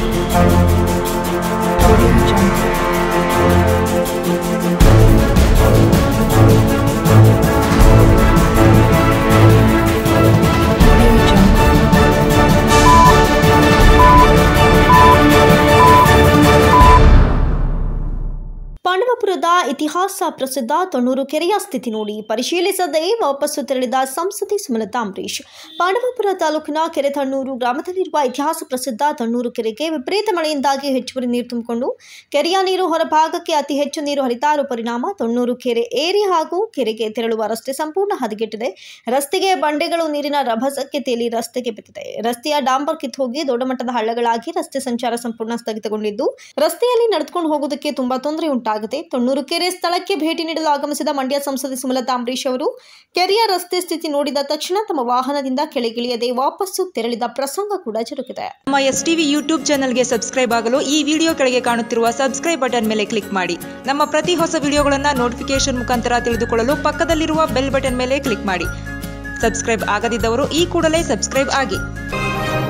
Audio Jungle. Audio Jungle. ಪಾಂಡವಪುರದ ಇತಿಹಾಸ ಪ್ರಸಿದ್ಧ ತೊಣ್ಣೂರು ಕೆರೆಯ ಸ್ಥಿತಿ ನೋಡಿ ಪರಿಶೀಲಿಸದೆ ವಾಪಸ್ಸು ತೆರಳಿದ ಸಂಸದೆ ಸುಮಲತಾ ಅಂಬರೀಶ್ ಪಾಂಡವಪುರ ತಾಲೂಕಿನ ಕೆರೆ ತಣ್ಣೂರು ಗ್ರಾಮದಲ್ಲಿರುವ ಇತಿಹಾಸ ಪ್ರಸಿದ್ಧ ತಣ್ಣೂರು ಕೆರೆಗೆ ವಿಪರೀತ ಮಳೆಯಿಂದಾಗಿ ಹೆಚ್ಚುವರಿ ನೀರು ತುಂಬಿಕೊಂಡು ಕೆರೆಯ ನೀರು ಹೊರಭಾಗಕ್ಕೆ ಅತಿ ಹೆಚ್ಚು ನೀರು ಹರಿತಾ ಇರುವ ಪರಿಣಾಮ ತೊಣ್ಣೂರು ಕೆರೆ ಏರಿ ಹಾಗೂ ಕೆರೆಗೆ ತೆರಳುವ ರಸ್ತೆ ಸಂಪೂರ್ಣ ಹದಗೆಟ್ಟಿದೆ ರಸ್ತೆಗೆ ಬಂಡೆಗಳು ನೀರಿನ ರಭಸಕ್ಕೆ ತೇಲಿ ರಸ್ತೆಗೆ ಬಿದ್ದಿದೆ ರಸ್ತೆಯ ಡಾಂಬರ್ ಕಿತ್ತು ಹೋಗಿ ದೊಡ್ಡ ಮಟ್ಟದ ಹಳ್ಳಗಳಾಗಿ ರಸ್ತೆ ಸಂಚಾರ ಸಂಪೂರ್ಣ ಸ್ಥಗಿತಗೊಂಡಿದ್ದು ರಸ್ತೆಯಲ್ಲಿ ನಡೆದುಕೊಂಡು ಹೋಗುವುದಕ್ಕೆ ತುಂಬಾ ತೊಂದರೆ ಉಂಟಾಗಿದೆ ತೊಣ್ಣೂರು ಕೆರೆ ಸ್ಥಳಕ್ಕೆ ಭೇಟಿ ನೀಡಲು ಆಗಮಿಸಿದ ಮಂಡ್ಯ ಸಂಸದೆ ಸುಮಲತಾ ಅಂಬರೀಶ್ ಅವರು ಕೆರೆಯ ರಸ್ತೆ ಸ್ಥಿತಿ ನೋಡಿದ ತಕ್ಷಣ ತಮ್ಮ ವಾಹನದಿಂದ ಕೆಳಗಿಳಿಯದೆ ವಾಪಸ್ಸು ತೆರಳಿದ ಪ್ರಸಂಗ ಕೂಡ ಜರುಗಿದೆ ನಮ್ಮ ಎಸ್ ಟಿವಿ ಯೂಟ್ಯೂಬ್ ಚಾನಲ್ಗೆ ಸಬ್ಸ್ಕ್ರೈಬ್ ಆಗಲು ಈ ವಿಡಿಯೋ ಕೆಳಗೆ ಕಾಣುತ್ತಿರುವ ಸಬ್ಸ್ಕ್ರೈಬ್ ಬಟನ್ ಮೇಲೆ ಕ್ಲಿಕ್ ಮಾಡಿ ನಮ್ಮ ಪ್ರತಿ ಹೊಸ ವಿಡಿಯೋಗಳನ್ನು ನೋಟಿಫಿಕೇಶನ್ ಮುಖಾಂತರ ತಿಳಿದುಕೊಳ್ಳಲು ಪಕ್ಕದಲ್ಲಿರುವ ಬೆಲ್ ಬಟನ್ ಮೇಲೆ ಕ್ಲಿಕ್ ಮಾಡಿ ಸಬ್ಸ್ಕ್ರೈಬ್ ಆಗದಿದ್ದವರು ಈ ಕೂಡಲೇ ಸಬ್ಸ್ಕ್ರೈಬ್ ಆಗಿ